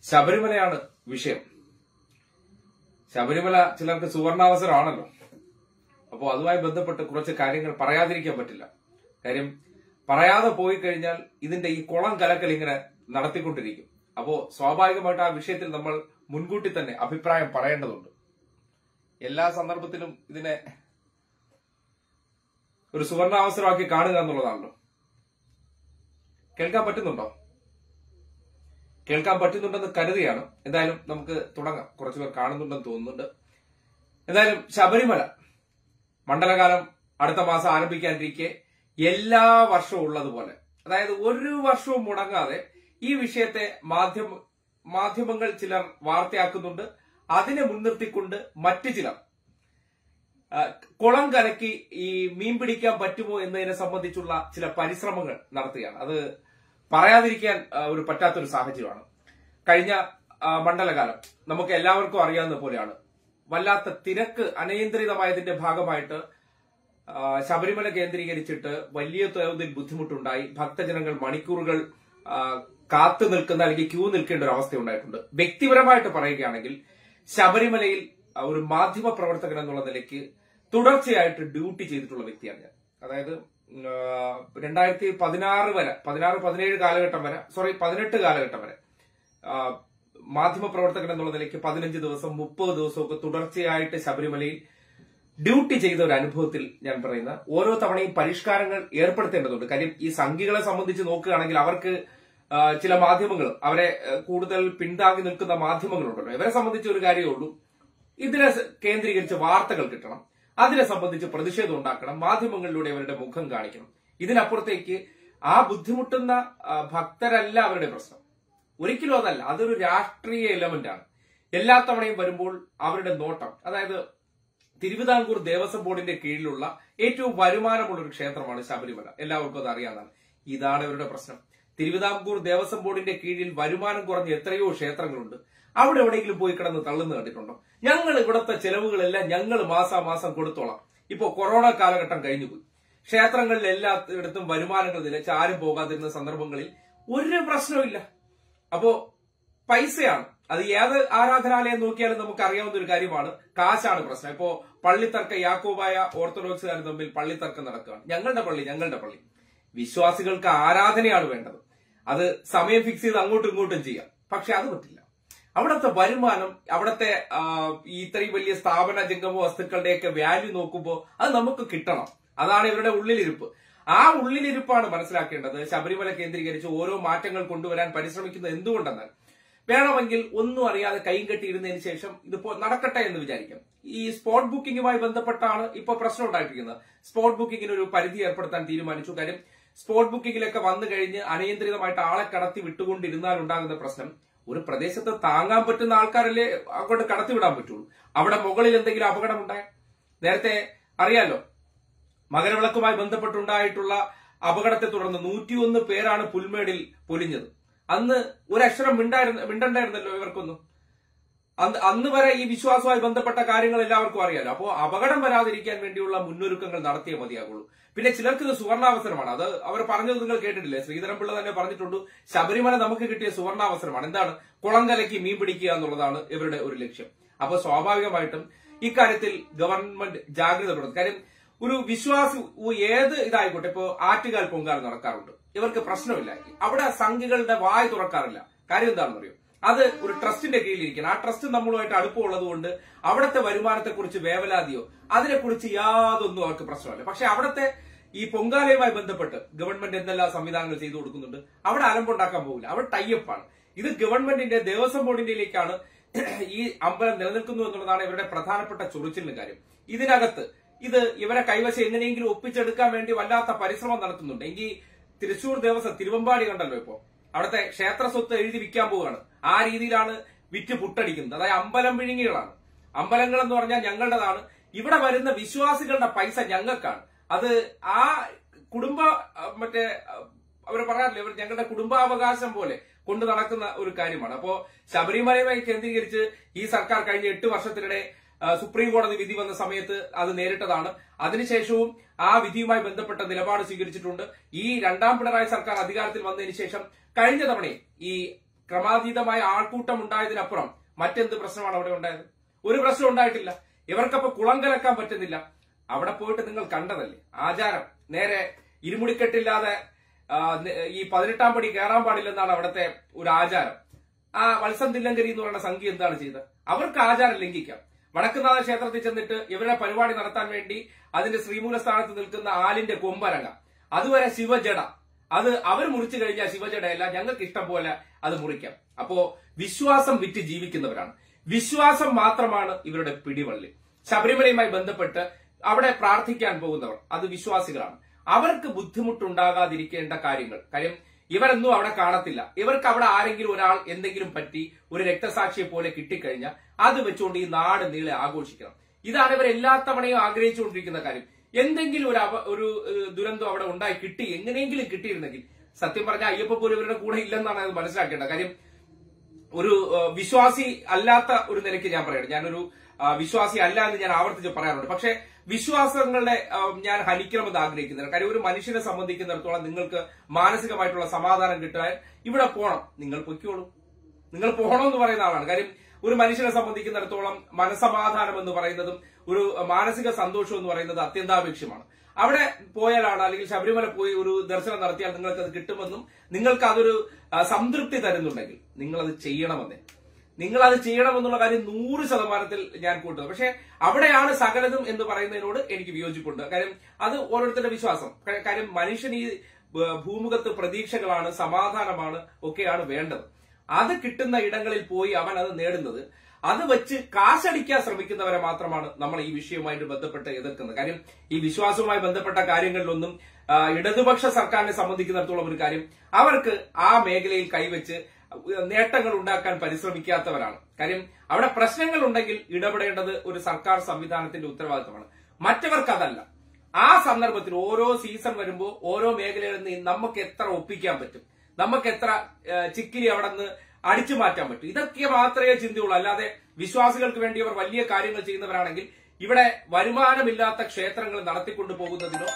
ശബരിമലയാണ് വിഷയം ശബരിമല ചിലർക്ക് സുവർണാവസരമാണല്ലോ അപ്പോൾ അതുമായി ബന്ധപ്പെട്ട് കുറച്ച് കാര്യങ്ങൾ പറയാതിരിക്കാൻ പറ്റില്ല കാര്യം പറയാതെ പോയി കഴിഞ്ഞാൽ ഇതിന്റെ ഈ കുളം കലക്കൽ ഇങ്ങനെ നടത്തിക്കൊണ്ടിരിക്കും അപ്പോ സ്വാഭാവികമായിട്ട് ആ വിഷയത്തിൽ നമ്മൾ മുൻകൂട്ടി തന്നെ അഭിപ്രായം പറയേണ്ടതുണ്ട് എല്ലാ സന്ദർഭത്തിലും ഇതിനെ ഒരു സുവർണാവസരമാക്കി കാണുക എന്നുള്ളതാണല്ലോ കേൾക്കാൻ പറ്റുന്നുണ്ടോ കേൾക്കാൻ പറ്റുന്നുണ്ടെന്ന് കരുതിയാണ് എന്തായാലും നമുക്ക് തുടങ്ങാം കുറച്ചുപേർ കാണുന്നുണ്ടെന്ന് തോന്നുന്നുണ്ട് എന്തായാലും ശബരിമല മണ്ഡലകാലം അടുത്ത മാസം ആരംഭിക്കാനിരിക്കെ എല്ലാ വർഷവും ഉള്ളതുപോലെ അതായത് ഒരു വർഷവും മുടങ്ങാതെ ഈ വിഷയത്തെ മാധ്യമ മാധ്യമങ്ങൾ ചിലർ വാർത്തയാക്കുന്നുണ്ട് അതിനെ മുൻനിർത്തിക്കൊണ്ട് മറ്റു ചിലർ ആ, കുളം കലക്കി ഈ മീൻ പിടിക്കാൻ പറ്റുമോ എന്നതിനെ സംബന്ധിച്ചുള്ള ചില പരിശ്രമങ്ങൾ നടത്തുകയാണ് അത് പറയാതിരിക്കാൻ ആ, ഒരു പറ്റാത്തൊരു സാഹചര്യമാണ് കഴിഞ്ഞ ആ, മണ്ഡലകാലം നമുക്ക് എല്ലാവർക്കും അറിയാവുന്ന പോലെയാണ് വല്ലാത്ത തിരക്ക് അനിയന്ത്രിതമായതിന്റെ ഭാഗമായിട്ട് ആ, ശബരിമല കേന്ദ്രീകരിച്ചിട്ട് വലിയ തോതിൽ ബുദ്ധിമുട്ടുണ്ടായി ഭക്തജനങ്ങൾ മണിക്കൂറുകൾ ആ, കാത്തു നിൽക്കുന്ന അല്ലെങ്കിൽ ക്യൂ നിൽക്കേണ്ട ഒരു അവസ്ഥ ഉണ്ടായിട്ടുണ്ട് വ്യക്തിപരമായിട്ട് പറയുകയാണെങ്കിൽ ശബരിമലയിൽ ആ, ഒരു മാധ്യമ പ്രവർത്തകൻ എന്നുള്ള നിലയ്ക്ക് തുടർച്ചയായിട്ട് ഡ്യൂട്ടി ചെയ്തിട്ടുള്ള വ്യക്തിയാണ് ഞാൻ അതായത് ഉം, ആ, രണ്ടായിരത്തി പതിനാറ് വരെ പതിനാറ് പതിനേഴ് കാലഘട്ടം വരെ സോറി പതിനെട്ട് കാലഘട്ടം വരെ ആ, മാധ്യമ പ്രവർത്തകൻ എന്നുള്ള നിലയ്ക്ക് പതിനഞ്ച് ദിവസം മുപ്പത് ദിവസമൊക്കെ തുടർച്ചയായിട്ട് ശബരിമലയിൽ ഡ്യൂട്ടി ചെയ്ത ഒരു അനുഭവത്തിൽ ഞാൻ പറയുന്ന ഓരോ തവണയും പരിഷ്കാരങ്ങൾ ഏർപ്പെടുത്തേണ്ടതുണ്ട് കാര്യം ഈ സംഘികളെ സംബന്ധിച്ച് നോക്കുകയാണെങ്കിൽ അവർക്ക് ആ, ചില മാധ്യമങ്ങൾ അവരെ ആ, കൂടുതൽ പിന്താങ്ങി നിൽക്കുന്ന മാധ്യമങ്ങളുണ്ടല്ലോ ഇവരെ സംബന്ധിച്ച് ഒരു കാര്യമേ ഉള്ളൂ ഇതിനെ സ- കേന്ദ്രീകരിച്ച് വാർത്തകൾ കിട്ടണം അതിനെ സംബന്ധിച്ച് പ്രതിഷേധം ഉണ്ടാക്കണം മാധ്യമങ്ങളിലൂടെ അവരുടെ മുഖം കാണിക്കണം ഇതിനപ്പുറത്തേക്ക് ആ ബുദ്ധിമുട്ടുന്ന ആ, ഭക്തരല്ല അവരുടെ പ്രശ്നം ഒരിക്കലും അതല്ല അതൊരു രാഷ്ട്രീയ എലമെന്റ് ആണ് എല്ലാ തവണയും വരുമ്പോൾ അവരുടെ നോട്ടം അതായത് തിരുവിതാംകൂർ ദേവസ്വം ബോർഡിന്റെ കീഴിലുള്ള ഏറ്റവും വരുമാനമുള്ള ഒരു ക്ഷേത്രമാണ് ശബരിമല എല്ലാവർക്കും അത് അറിയാവുന്നതാണ് ഇതാണ് ഇവരുടെ പ്രശ്നം തിരുവിതാംകൂർ ദേവസ്വം ബോർഡിന്റെ കീഴിൽ വരുമാനം കുറഞ്ഞ എത്രയോ ക്ഷേത്രങ്ങളുണ്ട് അവിടെ എവിടെയെങ്കിലും പോയി കിടന്ന് തള്ളുന്ന കണ്ടിട്ടുണ്ടോ ഞങ്ങൾ ഇവിടുത്തെ ചെലവുകളെല്ലാം ഞങ്ങൾ മാസാമാസം കൊടുത്തോളാം ഇപ്പോ കൊറോണ കാലഘട്ടം കഴിഞ്ഞുപോയി ക്ഷേത്രങ്ങളിൽ എല്ലായിടത്തും വരുമാനങ്ങൾ നിലച്ച് ആരും പോകാതിരുന്ന സന്ദർഭങ്ങളിൽ ഒരു പ്രശ്നവുമില്ല അപ്പോ പൈസയാണ് അത് ഏത് ആരാധനാലയം നോക്കിയാലും നമുക്ക് അറിയാവുന്ന ഒരു കാര്യമാണ് കാശാണ് പ്രശ്നം ഇപ്പോ പള്ളിത്തർക്ക യാക്കോബായ ഓർത്തഡോക്സുകാർ തമ്മിൽ പള്ളിത്തർക്കം നടക്കുകയാണ് ഞങ്ങളുടെ പള്ളി ഞങ്ങളുടെ പള്ളി വിശ്വാസികൾക്ക് ആരാധനയാണ് വേണ്ടത് അത് സമയം ഫിക്സ് ചെയ്ത് അങ്ങോട്ടും ഇങ്ങോട്ടും ചെയ്യാം പക്ഷെ അത് പറ്റില്ല അവിടുത്തെ വരുമാനം അവിടുത്തെ ആ, ഈ ഇത്രയും വലിയ സ്ഥാപന ജംഗമ വസ്തുക്കളുടെയൊക്കെ വാല്യൂ നോക്കുമ്പോൾ അത് നമുക്ക് കിട്ടണം അതാണ് ഇവരുടെ ഉള്ളിലിരിപ്പ് ആ ഉള്ളിലിരിപ്പാണ് മനസ്സിലാക്കേണ്ടത് ശബരിമല കേന്ദ്രീകരിച്ച് ഓരോ മാറ്റങ്ങൾ കൊണ്ടുവരാൻ പരിശ്രമിക്കുന്നത് എന്തുകൊണ്ടെന്നാൽ വേണമെങ്കിൽ ഒന്നും അറിയാതെ കൈയും കെട്ടിയിരുന്നതിന് ശേഷം ഇതിപ്പോ നടക്കട്ടെ എന്ന് വിചാരിക്കാം ഈ സ്പോട്ട് ബുക്കിംഗുമായി ബന്ധപ്പെട്ടാണ് ഇപ്പൊ പ്രശ്നം ഉണ്ടായിട്ടിരിക്കുന്നത് സ്പോട്ട് ബുക്കിംഗിന് ഒരു പരിധി ഏർപ്പെടുത്താൻ തീരുമാനിച്ചു കാര്യം സ്പോട്ട് ബുക്കിംഗിലൊക്കെ വന്നു കഴിഞ്ഞ് അനിയന്ത്രിതമായിട്ട് ആളെ കടത്തി വിട്ടുകൊണ്ടിരുന്നാൽ ഉണ്ടാകുന്ന പ്രശ്നം ഒരു പ്രദേശത്ത് താങ്ങാൻ പറ്റുന്ന ആൾക്കാരല്ലേ അങ്ങോട്ട് കടത്തിവിടാൻ പറ്റുള്ളൂ അവിടെ മുകളിൽ എന്തെങ്കിലും അപകടം ഉണ്ടായ നേരത്തെ അറിയാലോ മകരവിളക്കുമായി ബന്ധപ്പെട്ടുണ്ടായിട്ടുള്ള അപകടത്തെ തുടർന്ന് നൂറ്റിയൊന്ന് പേരാണ് പുൽമേടിൽ പൊലിഞ്ഞത് അന്ന് ഒരക്ഷരം മിണ്ടായിരുന്ന മിണ്ടണ്ടായിരുന്നല്ലോ ഇവർക്കൊന്നും അന്ന് അന്ന് വരെ ഈ വിശ്വാസവുമായി ബന്ധപ്പെട്ട കാര്യങ്ങൾ എല്ലാവർക്കും അറിയാലോ അപ്പോൾ അപകടം വരാതിരിക്കാൻ വേണ്ടിയുള്ള മുന്നൊരുക്കങ്ങൾ നടത്തിയേ മതിയാകുള്ളൂ പിന്നെ ചിലർക്ക് ഇത് സുവർണാവസരമാണ് അത് അവർ പറഞ്ഞത് നിങ്ങൾ കേട്ടിട്ടില്ലേ ശ്രീധരൻപിള്ള തന്നെ പറഞ്ഞിട്ടുണ്ട് ശബരിമല നമുക്ക് കിട്ടിയ സുവർണാവസരമാണ് എന്താണ് കുളം കലക്കി മീൻ പിടിക്കുക എന്നുള്ളതാണ് ഇവരുടെ ഒരു ലക്ഷ്യം അപ്പോൾ സ്വാഭാവികമായിട്ടും ഇക്കാര്യത്തിൽ ഗവൺമെന്റ് ജാഗ്രത പുലർത്തും കാര്യം ഒരു വിശ്വാസി ഉ- ഏത് ഇതായിക്കോട്ടെ ഇപ്പോ ആറ്റുകാൽ പൊങ്കാൽ നടക്കാറുണ്ട് ഇവർക്ക് പ്രശ്നമില്ല അവിടെ സംഘികളുടെ വായ് തുറക്കാറില്ല കാര്യം എന്താണെന്ന് അറിയോ അത് ഒരു ട്രസ്റ്റിന്റെ കീഴിലിരിക്കണം ആ ട്രസ്റ്റ് നമ്മളുമായിട്ട് അടുപ്പമുള്ളത് കൊണ്ട് അവിടുത്തെ വരുമാനത്തെക്കുറിച്ച് വേവലാതിയോ അതിനെക്കുറിച്ച് യാതൊന്നും അവർക്ക് പ്രശ്നമല്ല പക്ഷെ അവിടുത്തെ ഈ പൊങ്കാലയുമായി ബന്ധപ്പെട്ട് ഗവൺമെന്റ് എന്തെല്ലാം സംവിധാനങ്ങൾ ചെയ്തു കൊടുക്കുന്നുണ്ട് അവിടെ അലമ്പുണ്ടാക്കാൻ പോകില്ല അവിടെ ടൈപ്പാണ് ഇത് ഗവൺമെന്റിന്റെ ദേവസ്വം ബോർഡിന്റെയിലേക്കാണ് ഈ അമ്പലം നിലനിൽക്കുന്നു എന്നുള്ളതാണ് ഇവരുടെ പ്രധാനപ്പെട്ട ചൊറിച്ചിലിന് കാര്യം ഇതിനകത്ത് ഇത് ഇവരെ കൈവശം എങ്ങനെയെങ്കിലും ഒപ്പിച്ചെടുക്കാൻ വേണ്ടി വല്ലാത്ത പരിശ്രമം നടത്തുന്നുണ്ട് എങ്കിൽ തൃശൂർ ദേവസ്വം തിരുവമ്പാടി കണ്ടല്ലോ ഇപ്പോ അവിടുത്തെ ക്ഷേത്ര സ്വത്ത് എഴുതി വിൽക്കാൻ പോവുകയാണ് ആ രീതിയിലാണ് വിറ്റ് പുട്ടടിക്കുന്നത് അതായത് അമ്പലം വിഴുങ്ങികളാണ് അമ്പലങ്ങൾ എന്ന് പറഞ്ഞാൽ ഞങ്ങളുടേതാണ് ഇവിടെ വരുന്ന വിശ്വാസികളുടെ പൈസ ഞങ്ങൾക്കാണ് അത് ആ കുടുംബ ആ, മറ്റേ അവർ പറയാറില്ലേ ഇവർ ഞങ്ങളുടെ കുടുംബാവകാശം പോലെ കൊണ്ടു നടക്കുന്ന ഒരു കാര്യമാണ് അപ്പോ ശബരിമലയുമായി കേന്ദ്രീകരിച്ച് ഈ സർക്കാർ കഴിഞ്ഞ എട്ട് വർഷത്തിനിടെ ആ, സുപ്രീം കോടതി വിധി വന്ന സമയത്ത് അത് നേരിട്ടതാണ് അതിനുശേഷവും ആ വിധിയുമായി ബന്ധപ്പെട്ട നിലപാട് സ്വീകരിച്ചിട്ടുണ്ട് ഈ രണ്ടാം പിണറായി സർക്കാർ അധികാരത്തിൽ വന്നതിന് ശേഷം കഴിഞ്ഞ തവണയും ഈ ക്രമാതീതമായ ആൾക്കൂട്ടം ഉണ്ടായതിനപ്പുറം മറ്റെന്ത് പ്രശ്നമാണ് അവിടെ ഉണ്ടായത് ഒരു പ്രശ്നം ഉണ്ടായിട്ടില്ല ഇവർക്കപ്പോ കുളം കലക്കാൻ പറ്റുന്നില്ല അവിടെ പോയിട്ട് നിങ്ങൾ കണ്ടതല്ലേ ആചാരം നേരെ ഇരുമുടിക്കെട്ടില്ലാതെ ആ, ന- ഈ പതിനെട്ടാം പടി കയറാൻ പാടില്ലെന്നാണ് അവിടുത്തെ ഒരു ആചാരം ആ വത്സം തില്ലങ്കരി എന്ന് പറയുന്ന സംഖ്യ എന്താണ് ചെയ്തത് അവർക്ക് ആചാരം ലംഘിക്കാം വടക്കുന്നാഥ ക്ഷേത്രത്തിൽ ചെന്നിട്ട് ഇവരുടെ പരിപാടി നടത്താൻ വേണ്ടി അതിന്റെ ശ്രീമൂല സ്ഥാനത്ത് നിൽക്കുന്ന ആലിന്റെ കൊമ്പരങ്ങ അതുവരെ ശിവജട അത് അവർ മുറിച്ചു കഴിഞ്ഞാൽ ശിവജടയല്ല ഞങ്ങൾക്ക് ഇഷ്ടം പോലെ അത് മുറിക്കാം അപ്പോ വിശ്വാസം വിറ്റ് ജീവിക്കുന്നവരാണ് വിശ്വാസം മാത്രമാണ് ഇവരുടെ പിടിവള്ളി ശബരിമലയുമായി ബന്ധപ്പെട്ട് അവിടെ പ്രാർത്ഥിക്കാൻ പോകുന്നവർ അത് വിശ്വാസികളാണ് അവർക്ക് ബുദ്ധിമുട്ടുണ്ടാകാതിരിക്കേണ്ട കാര്യങ്ങൾ കാര്യം ഇവരൊന്നും അവിടെ കാണത്തില്ല ഇവർക്ക് അവിടെ ആരെങ്കിലും ഒരാൾ എന്തെങ്കിലും പറ്റി ഒരു രക്തസാക്ഷിയെ പോലെ കിട്ടിക്കഴിഞ്ഞാൽ അത് വെച്ചുകൊണ്ട് ഈ നാട് നീളെ ആഘോഷിക്കണം ഇതാണ് ഇവർ എല്ലാ തവണയും ആഗ്രഹിച്ചുകൊണ്ടിരിക്കുന്ന കാര്യം എന്തെങ്കിലും ഒരു അവ- ഒരു ഏഹ്, ദുരന്തം അവിടെ ഉണ്ടായി കിട്ടി എങ്ങനെയെങ്കിലും കിട്ടിയിരുന്നെങ്കിൽ സത്യം പറഞ്ഞാൽ അയ്യപ്പ പോലും ഇവരുടെ കൂടെ ഇല്ലെന്നാണ് അത് മനസ്സിലാക്കേണ്ടത് കാര്യം ഒരു ഏഹ്, വിശ്വാസി അല്ലാത്ത ഒരു നിലയ്ക്ക് ഞാൻ പറയണം ഞാനൊരു ആ, വിശ്വാസി അല്ല എന്ന് ഞാൻ ആവർത്തിച്ച് പറയാറുണ്ട് പക്ഷെ വിശ്വാസങ്ങളുടെ ആ, ഞാൻ ഹനിക്കണമെന്ന് ആഗ്രഹിക്കുന്നില്ല കാര്യം ഒരു മനുഷ്യനെ സംബന്ധിക്കുന്നിടത്തോളം നിങ്ങൾക്ക് മാനസികമായിട്ടുള്ള സമാധാനം കിട്ടാൻ ഇവിടെ പോണം നിങ്ങൾ പൊയ്ക്കോളൂ നിങ്ങൾ പോകണമെന്ന് പറയുന്ന ആളാണ് കാര്യം ഒരു മനുഷ്യനെ സംബന്ധിക്കുന്നിടത്തോളം മനസമാധാനം എന്ന് പറയുന്നതും ഒരു മാനസിക സന്തോഷം എന്ന് പറയുന്നത് അത്യന്താപേക്ഷമാണ് അവിടെ പോയാലാണ് അല്ലെങ്കിൽ ശബരിമല പോയി ഒരു ദർശനം നടത്തിയാൽ നിങ്ങൾക്ക് അത് കിട്ടുമെന്നും നിങ്ങൾക്ക് അതൊരു ആ, സംതൃപ്തി തരുന്നുണ്ടെങ്കിൽ നിങ്ങൾ അത് ചെയ്യണമെന്നേ നിങ്ങൾ അത് ചെയ്യണമെന്നുള്ള കാര്യം നൂറ് ശതമാനത്തിൽ ഞാൻ കൂട്ടുന്നത് പക്ഷെ അവിടെയാണ് സകലതും എന്ന് പറയുന്നതിനോട് എനിക്ക് വിയോജിപ്പുണ്ട് കാര്യം അത് ഓരോരുത്തരുടെ വിശ്വാസം ക- കാര്യം മനുഷ്യൻ ഈ ഭ- ഭൂമുഖത്ത് പ്രതീക്ഷകളാണ് സമാധാനമാണ് ഒക്കെയാണ് വേണ്ടത് അത് കിട്ടുന്ന ഇടങ്ങളിൽ പോയി അവൻ അത് നേടുന്നത് അത് വെച്ച് കാശടിക്കാൻ ശ്രമിക്കുന്നവരെ മാത്രമാണ് നമ്മൾ ഈ വിഷയവുമായിട്ട് ബന്ധപ്പെട്ട് എതിർക്കുന്നത് കാര്യം ഈ വിശ്വാസവുമായി ബന്ധപ്പെട്ട കാര്യങ്ങളിലൊന്നും ആ, ഇടതുപക്ഷ സർക്കാരിനെ സംബന്ധിക്കുന്നിടത്തോളം ഒരു കാര്യം അവർക്ക് ആ മേഖലയിൽ കൈവച്ച് നേട്ടങ്ങൾ ഉണ്ടാക്കാൻ പരിശ്രമിക്കാത്തവരാണ് കാര്യം അവിടെ പ്രശ്നങ്ങൾ ഉണ്ടെങ്കിൽ ഇടപെടേണ്ടത് ഒരു സർക്കാർ സംവിധാനത്തിന്റെ ഉത്തരവാദിത്തമാണ് മറ്റവർക്ക് അതല്ല ആ സന്ദർഭത്തിൽ ഓരോ സീസൺ വരുമ്പോൾ ഓരോ മേഖലയിൽ നിന്ന് നമുക്ക് എത്ര ഒപ്പിക്കാൻ പറ്റും നമുക്ക് എത്ര ഏഹ്, ചിക്കിലി അവിടെ നിന്ന് അടിച്ചു മാറ്റാൻ പറ്റും ഇതൊക്കെ മാത്രമേ ചിന്തയുള്ളൂ അല്ലാതെ വിശ്വാസികൾക്ക് വേണ്ടി അവർ വലിയ കാര്യങ്ങൾ ചെയ്യുന്നവരാണെങ്കിൽ ഇവിടെ വരുമാനമില്ലാത്ത ക്ഷേത്രങ്ങൾ നടത്തിക്കൊണ്ടു പോകുന്നതിനോ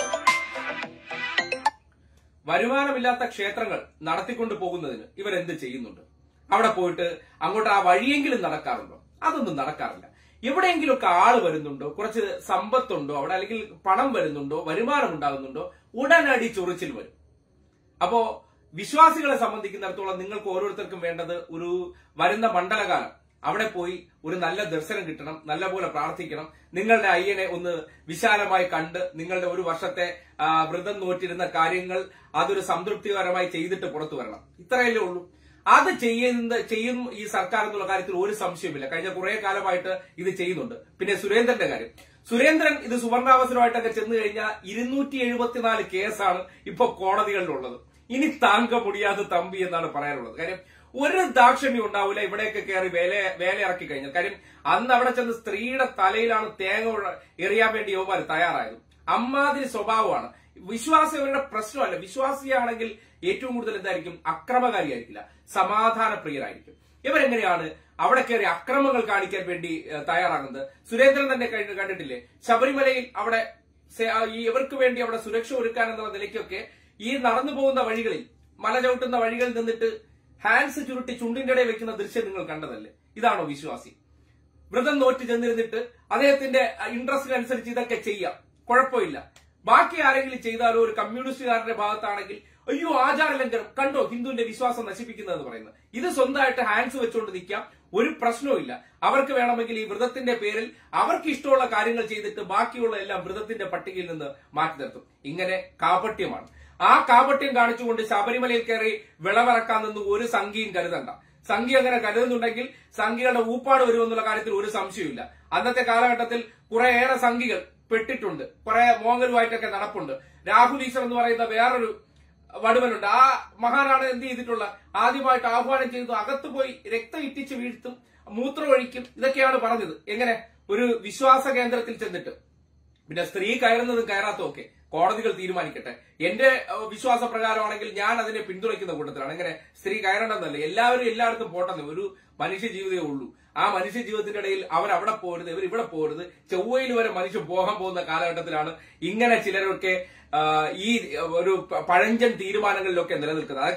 വരുമാനമില്ലാത്ത ക്ഷേത്രങ്ങൾ നടത്തിക്കൊണ്ടു പോകുന്നതിന് ഇവരെന്ത് ചെയ്യുന്നുണ്ട് അവിടെ പോയിട്ട് അങ്ങോട്ട് ആ വഴിയെങ്കിലും നടക്കാറുണ്ടോ അതൊന്നും നടക്കാറില്ല എവിടെയെങ്കിലുമൊക്കെ ആള് വരുന്നുണ്ടോ കുറച്ച് സമ്പത്തുണ്ടോ അവിടെ അല്ലെങ്കിൽ പണം വരുന്നുണ്ടോ വരുമാനം ഉണ്ടാകുന്നുണ്ടോ ഉടനടി ചൊറിച്ചിൽ വരും അപ്പോ വിശ്വാസികളെ സംബന്ധിക്കുന്നിടത്തോളം നിങ്ങൾക്ക് ഓരോരുത്തർക്കും വേണ്ടത് ഒരു വരുന്ന മണ്ഡലകാലം അവിടെ പോയി ഒരു നല്ല ദർശനം കിട്ടണം നല്ലപോലെ പ്രാർത്ഥിക്കണം നിങ്ങളുടെ അയ്യനെ ഒന്ന് വിശാലമായി കണ്ട് നിങ്ങളുടെ ഒരു വർഷത്തെ ആ, വ്രതം നോറ്റിരുന്ന കാര്യങ്ങൾ അതൊരു സംതൃപ്തികരമായി ചെയ്തിട്ട് പുറത്തു വരണം ഇത്രയല്ലേ ഉള്ളൂ അത് ചെയ്യുന്ന ചെയ്യും ഈ സർക്കാർ എന്നുള്ള കാര്യത്തിൽ ഒരു സംശയമില്ല കഴിഞ്ഞ കുറെ കാലമായിട്ട് ഇത് ചെയ്യുന്നുണ്ട് പിന്നെ സുരേന്ദ്രന്റെ കാര്യം സുരേന്ദ്രൻ ഇത് സുവർണാവസരമായിട്ടൊക്കെ ചെന്ന് കഴിഞ്ഞാൽ ഇരുന്നൂറ്റി എഴുപത്തിനാല് കേസാണ് ഇപ്പൊ കോടതികളിലുള്ളത് ഇനി താങ്ക മുടിയാതെ തമ്പി എന്നാണ് പറയാനുള്ളത് കാര്യം ഒരു ദാക്ഷിണ്യം ഉണ്ടാവില്ല ഇവിടെയൊക്കെ കയറി വേല വേല ഇറക്കി കഴിഞ്ഞാൽ കാര്യം അന്ന് അവിടെ ചെന്ന് സ്ത്രീയുടെ തലയിലാണ് തേങ്ങ ഉഴ- എറിയാൻ വേണ്ടി യുവമാർ തയ്യാറായത് അമ്മാതിരി സ്വഭാവമാണ് വിശ്വാസം ഇവരുടെ പ്രശ്നമല്ല വിശ്വാസിയാണെങ്കിൽ ഏറ്റവും കൂടുതൽ എന്തായിരിക്കും അക്രമകാരിയായിരിക്കില്ല സമാധാന പ്രിയരായിരിക്കും ഇവരെങ്ങനെയാണ് അവിടെ കയറി അക്രമങ്ങൾ കാണിക്കാൻ വേണ്ടി ഏഹ്, തയ്യാറാകുന്നത് സുരേന്ദ്രൻ തന്നെ കഴിഞ്ഞ് കണ്ടിട്ടില്ലേ ശബരിമലയിൽ അവിടെ സെ- ആ, ഈ ഇവർക്ക് വേണ്ടി അവിടെ സുരക്ഷ ഒരുക്കാൻ എന്നുള്ള നിലയ്ക്കൊക്കെ ഈ നടന്നു പോകുന്ന വഴികളിൽ മല ചവിട്ടുന്ന വഴികളിൽ നിന്നിട്ട് ഹാൻഡ്സ് ചുരുട്ടി ചുണ്ടിന്റെ ഇടയിൽ വെക്കുന്ന ദൃശ്യം നിങ്ങൾ കണ്ടതല്ലേ ഇതാണോ വിശ്വാസി വ്രതം നോറ്റ് ചെന്നിരുന്നിട്ട് അദ്ദേഹത്തിന്റെ ഇൻട്രസ്റ്റിനനുസരിച്ച് ഇതൊക്കെ ചെയ്യാം കുഴപ്പമില്ല ബാക്കി ആരെങ്കിലും ചെയ്താലോ ഒരു കമ്മ്യൂണിസ്റ്റുകാരുടെ ഭാഗത്താണെങ്കിൽ അയ്യോ ആചാര ലംഘനം കണ്ടോ ഹിന്ദുവിന്റെ വിശ്വാസം നശിപ്പിക്കുന്നതെന്ന് പറയുന്നത് ഇത് സ്വന്തമായിട്ട് ഹാൻഡ്സ് വെച്ചുകൊണ്ട് നിൽക്കാം ഒരു പ്രശ്നവും ഇല്ല അവർക്ക് വേണമെങ്കിൽ ഈ വ്രതത്തിന്റെ പേരിൽ അവർക്ക് ഇഷ്ടമുള്ള കാര്യങ്ങൾ ചെയ്തിട്ട് ബാക്കിയുള്ള എല്ലാം വ്രതത്തിന്റെ പട്ടികയിൽ നിന്ന് മാറ്റി നിർത്തും ഇങ്ങനെ കാപട്യമാണ് ആ കാപട്യം കാണിച്ചുകൊണ്ട് ശബരിമലയിൽ കയറി വിളവിറക്കാൻ നിന്ന് ഒരു സംഖ്യയും കരുതണ്ട സംഖ്യ അങ്ങനെ കരുതുന്നുണ്ടെങ്കിൽ സംഖ്യകളുടെ ഊപ്പാട് വരുമെന്നുള്ള കാര്യത്തിൽ ഒരു സംശയമില്ല അന്നത്തെ കാലഘട്ടത്തിൽ കുറേയേറെ സംഖ്യകൾ പെട്ടിട്ടുണ്ട് കുറെ മോങ്ങലുമായിട്ടൊക്കെ നടപ്പുണ്ട് രാഹുൽ ഈശ്വർ എന്ന് പറയുന്ന വേറൊരു വടുവനുണ്ട് ആ മഹാനാണ് എന്ത് ചെയ്തിട്ടുള്ള ആദ്യമായിട്ട് ആഹ്വാനം ചെയ്തു അകത്ത് പോയി രക്തം ഇറ്റിച്ച് വീഴ്ത്തും മൂത്രമൊഴിക്കും ഇതൊക്കെയാണ് പറഞ്ഞത് എങ്ങനെ ഒരു വിശ്വാസ കേന്ദ്രത്തിൽ ചെന്നിട്ട് പിന്നെ സ്ത്രീ കയറുന്നതും കയറാത്തതും ഒക്കെ കോടതികൾ തീരുമാനിക്കട്ടെ എന്റെ ഏഹ്, വിശ്വാസപ്രകാരമാണെങ്കിൽ ഞാൻ അതിനെ പിന്തുണയ്ക്കുന്ന കൂട്ടത്തിലാണ് എങ്ങനെ സ്ത്രീ കയറണമെന്നല്ല എല്ലാവരും എല്ലായിടത്തും പോട്ടെന്ന് ഒരു മനുഷ്യ ജീവിതമേ ഉള്ളൂ ആ മനുഷ്യ ജീവിതത്തിന്റെ ഇടയിൽ അവർ അവിടെ പോരുത് ഇവർ ഇവിടെ പോരുത് ചൊവ്വയിൽ വരെ മനുഷ്യൻ പോകാൻ പോകുന്ന കാലഘട്ടത്തിലാണ് ഇങ്ങനെ ചിലരൊക്കെ ആ, ഈ ഒരു പ- പഴഞ്ചൻ തീരുമാനങ്ങളിലൊക്കെ നിലനിൽക്കുന്നത് അതൊക്കെ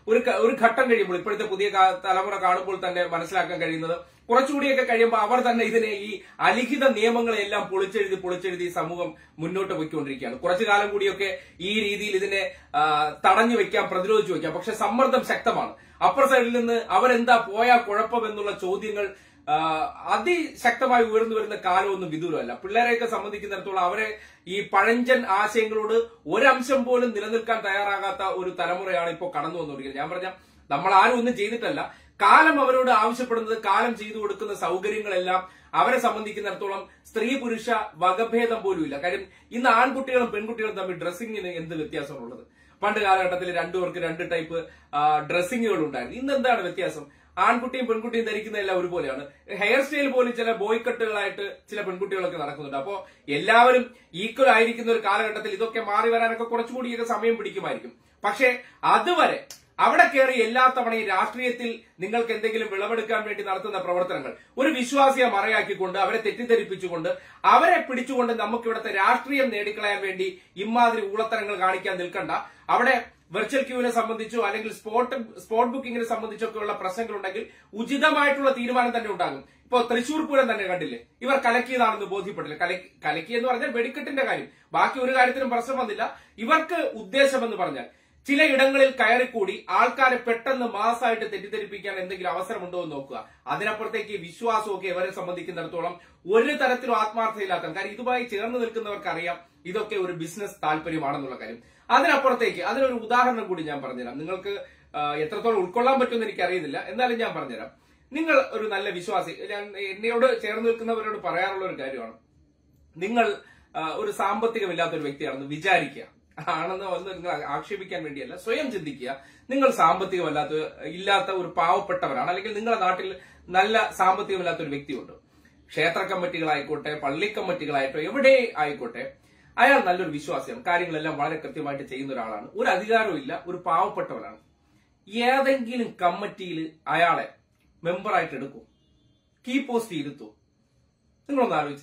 ഒരു ക- ഒരു ഘട്ടം കഴിയുമ്പോൾ ഇപ്പോഴത്തെ പുതിയ കാ- തലമുറ കാണുമ്പോൾ തന്നെ മനസ്സിലാക്കാൻ കഴിയുന്നത് കുറച്ചുകൂടിയൊക്കെ കഴിയുമ്പോൾ അവർ തന്നെ ഇതിനെ ഈ അലിഖിത നിയമങ്ങളെല്ലാം പൊളിച്ചെഴുതി പൊളിച്ചെഴുതി സമൂഹം മുന്നോട്ട് പോയിക്കൊണ്ടിരിക്കുകയാണ് കുറച്ചു കാലം കൂടിയൊക്കെ ഈ രീതിയിൽ ഇതിനെ ആ, തടഞ്ഞു വെക്കാം പ്രതിരോധിച്ചു വെക്കാം പക്ഷെ സമ്മർദ്ദം ശക്തമാണ് അപ്പർ സൈഡിൽ നിന്ന് അവരെന്താ പോയാ കുഴപ്പം എന്നുള്ള ചോദ്യങ്ങൾ ആ, അതിശക്തമായി ഉയർന്നു വരുന്ന കാലമൊന്നും വിദൂരമല്ല പിള്ളേരെയൊക്കെ സംബന്ധിക്കുന്നിടത്തോളം അവരെ ഈ പഴഞ്ചൻ ആശയങ്ങളോട് ഒരംശം പോലും നിലനിൽക്കാൻ തയ്യാറാകാത്ത ഒരു തലമുറയാണ് ഇപ്പോൾ കടന്നു വന്നുകൊണ്ടിരിക്കുന്നത് ഞാൻ പറഞ്ഞ നമ്മൾ ആരും ഒന്നും ചെയ്തിട്ടല്ല കാലം അവരോട് ആവശ്യപ്പെടുന്നത് കാലം ചെയ്തു കൊടുക്കുന്ന സൗകര്യങ്ങളെല്ലാം അവരെ സംബന്ധിക്കുന്നിടത്തോളം സ്ത്രീ പുരുഷ വകഭേദം പോലും ഇല്ല കാര്യം ഇന്ന് ആൺകുട്ടികളും പെൺകുട്ടികളും തമ്മിൽ ഡ്രസ്സിങ്ങിന് എന്ത് വ്യത്യാസമുള്ളത് പണ്ട് കാലഘട്ടത്തിൽ രണ്ടുപേർക്ക് രണ്ട് ടൈപ്പ് ഡ്രസ്സിങ്ങുകൾ ഉണ്ടായിരുന്നു ഇന്ന് എന്താണ് വ്യത്യാസം ആൺകുട്ടിയും പെൺകുട്ടിയും ധരിക്കുന്നതെല്ലാം ഒരുപോലെയാണ് ഹെയർ സ്റ്റൈൽ പോലും ചില ബോയ് കട്ടുകളായിട്ട് ചില പെൺകുട്ടികളൊക്കെ നടക്കുന്നുണ്ട് അപ്പോ എല്ലാവരും ഈക്വൽ ആയിരിക്കുന്ന ഒരു കാലഘട്ടത്തിൽ ഇതൊക്കെ മാറി വരാനൊക്കെ കുറച്ചുകൂടിയൊക്കെ സമയം പിടിക്കുമായിരിക്കും പക്ഷേ അതുവരെ അവിടെ കയറി എല്ലാ തവണയും രാഷ്ട്രീയത്തിൽ നിങ്ങൾക്ക് എന്തെങ്കിലും വിളവെടുക്കാൻ വേണ്ടി നടത്തുന്ന പ്രവർത്തനങ്ങൾ ഒരു വിശ്വാസിയെ മറയാക്കിക്കൊണ്ട് അവരെ തെറ്റിദ്ധരിപ്പിച്ചുകൊണ്ട് അവരെ പിടിച്ചുകൊണ്ട് നമുക്ക് ഇവിടുത്തെ രാഷ്ട്രീയം നേടിക്കളയാൻ വേണ്ടി ഇമാതിരി ഊളത്തരങ്ങൾ കാണിക്കാൻ നിൽക്കണ്ട അവിടെ വെർച്വൽ ക്യൂവിനെ സംബന്ധിച്ചോ അല്ലെങ്കിൽ സ്പോട്ട് സ്പോട്ട് ബുക്കിങ്ങിനെ സംബന്ധിച്ചൊക്കെ ഉള്ള പ്രശ്നങ്ങളുണ്ടെങ്കിൽ ഉചിതമായിട്ടുള്ള തീരുമാനം തന്നെ ഉണ്ടാകും ഇപ്പോ തൃശൂർ പൂരം തന്നെ കണ്ടില്ലേ ഇവർ കലക്കിയതാണെന്ന് ബോധ്യപ്പെട്ടില്ല കലക്കി കലക്കി എന്ന് പറഞ്ഞാൽ വെടിക്കെട്ടിന്റെ കാര്യം ബാക്കി ഒരു കാര്യത്തിനും പ്രശ്നം വന്നില്ല ഇവർക്ക് ഉദ്ദേശമെന്ന് പറഞ്ഞാൽ ചില ഇടങ്ങളിൽ കയറിക്കൂടി ആൾക്കാരെ പെട്ടെന്ന് മാസമായിട്ട് തെറ്റിദ്ധരിപ്പിക്കാൻ എന്തെങ്കിലും അവസരമുണ്ടോ എന്ന് നോക്കുക അതിനപ്പുറത്തേക്ക് വിശ്വാസമൊക്കെ ഇവരെ സംബന്ധിക്കുന്നിടത്തോളം ഒരു തരത്തിലും ആത്മാർത്ഥയില്ലാത്ത കാര്യം ഇതുമായി ചേർന്ന് നിൽക്കുന്നവർക്ക് അറിയാം ഇതൊക്കെ ഒരു ബിസിനസ് താല്പര്യമാണെന്നുള്ള കാര്യം അതിനപ്പുറത്തേക്ക് അതിനൊരു ഉദാഹരണം കൂടി ഞാൻ പറഞ്ഞുതരാം നിങ്ങൾക്ക് ആ, എത്രത്തോളം ഉൾക്കൊള്ളാൻ പറ്റുമെന്ന് എനിക്ക് അറിയുന്നില്ല എന്നാലും ഞാൻ പറഞ്ഞുതരാം നിങ്ങൾ ഒരു നല്ല വിശ്വാസി ഞാൻ എന്നോട് ചേർന്ന് നിൽക്കുന്നവരോട് പറയാറുള്ള ഒരു കാര്യമാണ് നിങ്ങൾ ആ, ഒരു സാമ്പത്തികമില്ലാത്ത ഒരു വ്യക്തിയാണെന്ന് വിചാരിക്കുക ആണെന്ന് വന്ന് നിങ്ങൾ ആക്ഷേപിക്കാൻ വേണ്ടിയല്ല സ്വയം ചിന്തിക്കുക നിങ്ങൾ സാമ്പത്തികമല്ലാത്ത ഇല്ലാത്ത ഒരു പാവപ്പെട്ടവരാണ് അല്ലെങ്കിൽ നിങ്ങളുടെ നാട്ടിൽ നല്ല സാമ്പത്തികമില്ലാത്ത ഒരു വ്യക്തിയുണ്ട് ക്ഷേത്ര കമ്മിറ്റികളായിക്കോട്ടെ പള്ളി കമ്മിറ്റികളായിട്ടോ എവിടെ ആയിക്കോട്ടെ അയാൾ നല്ലൊരു വിശ്വാസിയാണ് കാര്യങ്ങളെല്ലാം വളരെ കൃത്യമായിട്ട് ചെയ്യുന്ന ഒരാളാണ് ഒരു അധികാരവും ഇല്ല ഒരു പാവപ്പെട്ടവനാണ് ഏതെങ്കിലും കമ്മിറ്റിയിൽ അയാളെ മെമ്പറായിട്ട് എടുക്കും കീ പോസ്റ്റ് ഇരുത്തൂ നിങ്ങളൊന്ന് ആലോചിച്ച്